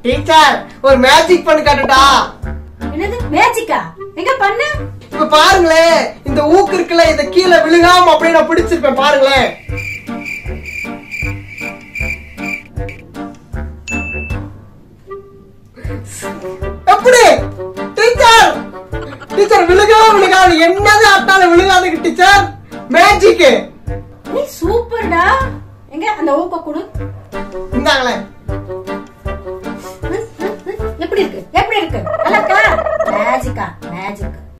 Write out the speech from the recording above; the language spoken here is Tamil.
டீச்சர் ஒரு மேஜிக் பண்ணி காட்டுட்டா என்னது மேஜிக்கா எங்க பண்ணு இப்ப பாருங்களேன் இந்த ஊக்கு இருக்குல்ல இத கீழே விழுகாம அப்படியே நான் பிடிச்சிருப்பேன் பாருங்களேன் எப்படி டீச்சர் டீச்சர் விழுகாம விழுகாது என்னது ஆட்டாலும் விழுகாதுங்க டீச்சர் மேஜிக் நீ சூப்பர்டா எங்க அந்த ஊக்க கொடு இந்தாங்களேன் ம், ம், ம். எப்படி இருக்கு எப்படி இருக்கு நல்லா இருக்கா மேஜிக்கா மேஜிக்